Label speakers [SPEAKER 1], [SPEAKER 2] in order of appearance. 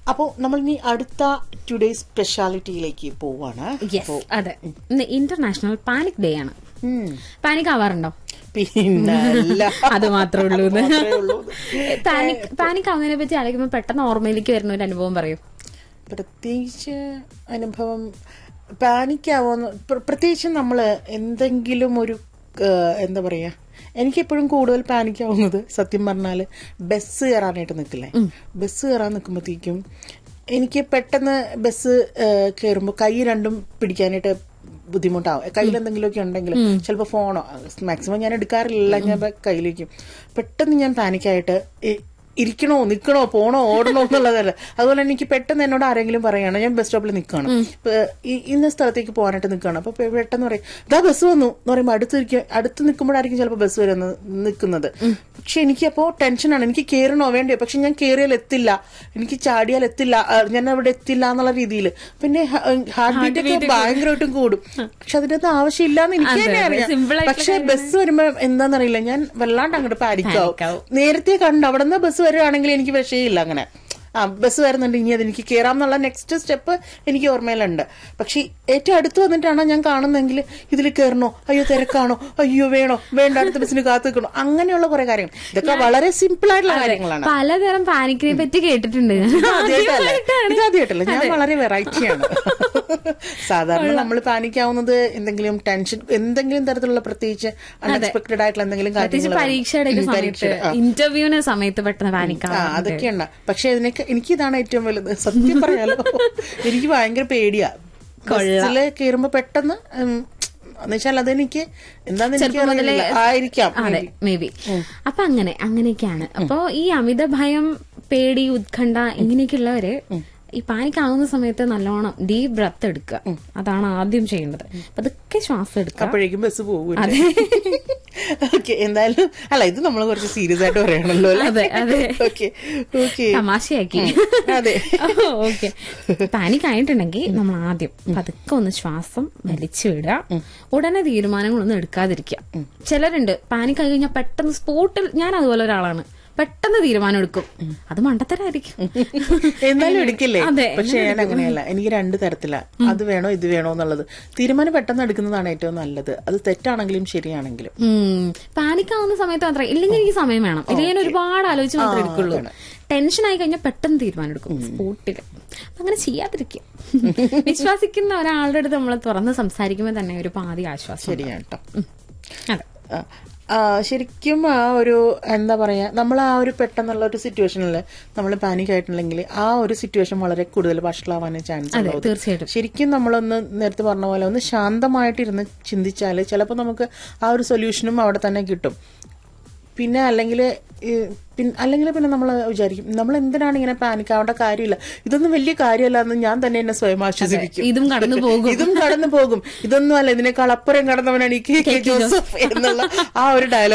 [SPEAKER 1] അപ്പോൾ നമ്മൾ ഇനി അടുത്ത ടുഡേ സ്പെഷ്യാലിറ്റിയിലേക്ക് പോവാണ്
[SPEAKER 2] യെസ് അതെ ഇന്ന് ഇന്റർനാഷണൽ പാനിക് ഡേ ആണ്
[SPEAKER 1] ഉം.
[SPEAKER 2] പാനിക് ആവാറുണ്ടോ
[SPEAKER 1] പിന്നെ അല്ല.
[SPEAKER 2] അത് മാത്രമേ ഉള്ളൂ എന്ന്.
[SPEAKER 1] മാത്രമേ ഉള്ളൂ.
[SPEAKER 2] പാനിക് പാനിക് ആവുന്നതിനെ പറ്റി ആലോചിക്കുമ്പോൾ പെട്ടെന്ന് ഓർമ്മയിലേക്ക് വരുന്ന ഒരു അനുഭവം പറയൂ
[SPEAKER 1] പ്രത്യേകിച്ച് അനുഭവം പാനിക്കാവുന്ന പ്രത്യേകിച്ച് നമ്മൾ എന്തെങ്കിലും ഒരു ആ, എന്താ പറയാ എനിക്കെപ്പോഴും കൂടുതൽ പാനിക്കാവുന്നത് സത്യം പറഞ്ഞാൽ ബസ് കയറാനായിട്ട് നിൽക്കില്ലേ ബസ് കയറാൻ നിൽക്കുമ്പോഴത്തേക്കും എനിക്ക് പെട്ടെന്ന് ബസ് കയറുമ്പോൾ കൈ രണ്ടും പിടിക്കാനായിട്ട് ബുദ്ധിമുട്ടാവും കയ്യിൽ എന്തെങ്കിലുമൊക്കെ ഉണ്ടെങ്കിൽ ചിലപ്പോൾ ഫോണോ മാക്സിമം ഞാൻ എടുക്കാറില്ല ഞാൻ കയ്യിലേക്കും പെട്ടെന്ന് ഞാൻ പാനിക്കായിട്ട് ഈ ഇരിക്കണോ നിക്കണോ പോണോ ഓടണോ എന്നുള്ളതല്ല അതുപോലെ തന്നെ എനിക്ക് പെട്ടെന്ന് എന്നോട് ആരെങ്കിലും പറയാണ് ഞാൻ ബസ് സ്റ്റോപ്പിൽ നിൽക്കുകയാണ് ഇപ്പൊ ഈ- ഇന്ന സ്ഥലത്തേക്ക് പോകാനായിട്ട് നിൽക്കുകയാണ് അപ്പൊ പെ- പെട്ടെന്ന് പറയും ഇതാ ബസ് വന്നു എന്ന് പറയുമ്പോൾ അടുത്ത് ഇരിക്ക- അടുത്ത് നിൽക്കുമ്പോഴായിരിക്കും ചിലപ്പോൾ ബസ് വരുന്നത് നിൽക്കുന്നത് പക്ഷെ എനിക്കപ്പോ ടെൻഷനാണ് എനിക്ക് കയറണോ വേണ്ടയോ പക്ഷെ ഞാൻ കയറിയാൽ എത്തില്ല എനിക്ക് ചാടിയാൽ എത്തില്ല ആ, ഞാൻ അവിടെ എത്തില്ല എന്നുള്ള രീതിയിൽ പിന്നെ ഹാർട്ട് ബീറ്റ് ഒക്കെ ഭയങ്കരമായിട്ടും കൂടും പക്ഷെ അതിന്റെ ഒന്നും ആവശ്യമില്ല എന്ന് എനിക്ക്
[SPEAKER 2] അതെ,
[SPEAKER 1] തന്നെ
[SPEAKER 2] അതെ.
[SPEAKER 1] അറിയാം
[SPEAKER 2] Simple ആയിട്ടുള്ള
[SPEAKER 1] പക്ഷെ ബസ് വരുമ്പോ എന്താണെന്നറിയില്ല ഞാൻ വല്ലാണ്ട് അങ്ങോട്ട് പാനിക്കാവും
[SPEAKER 2] പാനിക്കാവും.
[SPEAKER 1] നേരത്തെ കണ്ട് അവിടെ നിന്ന് ബസ് വരുവാണെങ്കിൽ എനിക്ക് വിഷയമില്ല അങ്ങനെ ആ ബസ് വരുന്നുണ്ട് ഇനി അതെനിക്ക് കയറാം എന്നുള്ള നെക്സ്റ്റ് സ്റ്റെപ്പ് എനിക്ക് ഓർമ്മയിലുണ്ട് പക്ഷെ ഏറ്റവും അടുത്ത് വന്നിട്ടാണ് ഞാൻ കാണുന്നെങ്കിൽ ഇതിൽ കയറണോ അയ്യോ തിരക്കാണോ അയ്യോ വേണോ വേണ്ട അടുത്ത ബസ്സിന് കാത്തു നിൽക്കണോ അങ്ങനെയുള്ള കുറെ കാര്യങ്ങൾ ഇതൊക്കെ വളരെ സിമ്പിൾ ആയിട്ടുള്ള കാര്യങ്ങളാണ്
[SPEAKER 2] പലതരം പാനിക്കിനെ പറ്റി കേട്ടിട്ടുണ്ട് ഞാൻ.
[SPEAKER 1] ആദ്യമായിട്ടല്ലേ
[SPEAKER 2] ആദ്യമായിട്ടാണ്.
[SPEAKER 1] ഇതാദ്യമായിട്ടല്ല ഞാൻ വളരെ വെറൈറ്റിയാണ് സാധാരണ നമ്മൾ പാനിക്കാവുന്നത് എന്തെങ്കിലും ടെൻഷൻ എന്തെങ്കിലും തരത്തിലുള്ള പ്രത്യേകിച്ച് അൺഎക്സ്പെക്ടഡ് ആയിട്ടുള്ള എന്തെങ്കിലും
[SPEAKER 2] പ്രത്യേകിച്ച്
[SPEAKER 1] കാര്യങ്ങൾ
[SPEAKER 2] പരീക്ഷയുടെ ഒക്കെ സമയത്ത് ഇന്റർവ്യൂവിന് സമയത്ത് പെട്ടെന്ന്
[SPEAKER 1] ആ
[SPEAKER 2] പാനിക്കാവും
[SPEAKER 1] അതൊക്കെയുണ്ട് പക്ഷെ ഇതിനൊക്കെ എനിക്ക് ഇതാണ് ഏറ്റവും വലുത് സത്യം പറയാലോ എനിക്ക് ഭയങ്കര പേടിയാ ബസ്സില് കയറുമ്പോ പെട്ടെന്ന് ഉം, എന്നുവെച്ചാൽ അതെനിക്ക് എന്താന്ന് എനിക്ക്
[SPEAKER 2] ചെറുപ്പം മുതലേ
[SPEAKER 1] അറിയില്ല. ആയിരിക്കാം
[SPEAKER 2] അതെ മേ ബി അപ്പൊ അങ്ങനെ അങ്ങനെയൊക്കെയാണ് അപ്പൊ ഈ അമിത ഭയം പേടി ഉത്കണ്ഠ ഇങ്ങനെയൊക്കെയുള്ളവര് ഈ പാനിക് ആവുന്ന സമയത്ത് നല്ലോണം ഡീപ് ബ്രത്ത് എടുക്കുക അതാണ് ആദ്യം ചെയ്യേണ്ടത് അതൊക്കെ ശ്വാസം എടുക്കുക
[SPEAKER 1] അപ്പോഴേക്കും ബസ് പോകും ഓക്കെ എന്തായാലും അല്ല ഇത് നമ്മൾ കുറച്ച് സീരിയസ് ആയിട്ട് പറയണല്ലോ
[SPEAKER 2] അതെ, അതെ.
[SPEAKER 1] ഓക്കെ ഓക്കെ
[SPEAKER 2] തമാശയാക്കി
[SPEAKER 1] അതെ
[SPEAKER 2] ഓക്കെ പാനിക് ആയിട്ടുണ്ടെങ്കിൽ നമ്മൾ ആദ്യം പതുക്കെ ഒന്ന് ശ്വാസം വലിച്ചു വിടുക ഉടനെ തീരുമാനങ്ങളൊന്നും എടുക്കാതിരിക്കുക ചിലരുണ്ട് പാനിക് ആയി കഴിഞ്ഞാൽ പെട്ടെന്ന് സ്പോട്ടിൽ ഞാൻ അതുപോലെ ഒരാളാണ് പെട്ടെന്ന് തീരുമാനം എടുക്കും അത് മണ്ടത്തരായിരിക്കും
[SPEAKER 1] എന്നാലും എടുക്കില്ലേ
[SPEAKER 2] അതെ,
[SPEAKER 1] പക്ഷെ ഞാൻ അങ്ങനെയല്ല എനിക്ക് രണ്ട് തരത്തിലാ അത് വേണോ ഇത് വേണോ എന്നുള്ളത് തീരുമാനം പെട്ടെന്ന് എടുക്കുന്നതാണ് ഏറ്റവും നല്ലത് അത് തെറ്റാണെങ്കിലും ശരിയാണെങ്കിലും
[SPEAKER 2] പാനിക് ആവുന്ന സമയത്ത് മാത്രമേ ഇല്ലെങ്കിൽ എനിക്ക് സമയം വേണം ഇല്ലെങ്കിൽ ഞാൻ ഒരുപാട് ആലോചിച്ച് മാത്രമേ എടുക്കുള്ളൂ ടെൻഷൻ ആയി കഴിഞ്ഞാൽ പെട്ടെന്ന് തീരുമാനം എടുക്കും സ്പോട്ടിൽ അപ്പൊ അങ്ങനെ ചെയ്യാതിരിക്കും വിശ്വസിക്കുന്ന ഒരാളുടെ അടുത്ത് നമ്മൾ തുറന്ന് സംസാരിക്കുമ്പോൾ തന്നെ ഒരു പാതി ആശ്വാസം
[SPEAKER 1] ശരിയാണ് കേട്ടോ
[SPEAKER 2] ഉം. അതെ
[SPEAKER 1] ആ, ആ, ശരിക്കും ആ ഒരു എന്താ പറയാ നമ്മൾ ആ ഒരു പെട്ടെന്നുള്ള ഒരു സിറ്റുവേഷനിൽ നമ്മൾ പാനിക് ആയിട്ടുണ്ടെങ്കിൽ ആ ഒരു സിറ്റുവേഷൻ വളരെ കൂടുതൽ വഷളാവാനും ചാൻസ്
[SPEAKER 2] അതെ
[SPEAKER 1] ഉള്ളത്
[SPEAKER 2] തീർച്ചയായിട്ടും
[SPEAKER 1] ശരിക്കും നമ്മളൊന്ന് നേരത്തെ പറഞ്ഞ പോലെ ഒന്ന് ശാന്തമായിട്ടിരുന്ന് ചിന്തിച്ചാൽ ചിലപ്പോൾ നമുക്ക് ആ ഒരു സൊല്യൂഷനും അവിടെ തന്നെ കിട്ടും പിന്നെ അല്ലെങ്കിൽ അല്ലെങ്കിൽ പിന്നെ നമ്മൾ വിചാരിക്കും നമ്മൾ എന്തിനാണ് ഇങ്ങനെ പാനിക് ആവേണ്ട കാര്യമില്ല ഇതൊന്നും വലിയ കാര്യമല്ല എന്ന് ഞാൻ തന്നെ എന്നെ സ്വയം ആശ്വസിപ്പിക്കും
[SPEAKER 2] ഇതും കടന്നു പോകും
[SPEAKER 1] ഇതും കടന്നു പോകും ഇതൊന്നും അല്ല ഇതിനേക്കാൾ അപ്പുറം കടന്നവനാണ് ഈ കെ കെ ജോസഫ് എന്നുള്ള ആ ഒരു ഡയലോഗ്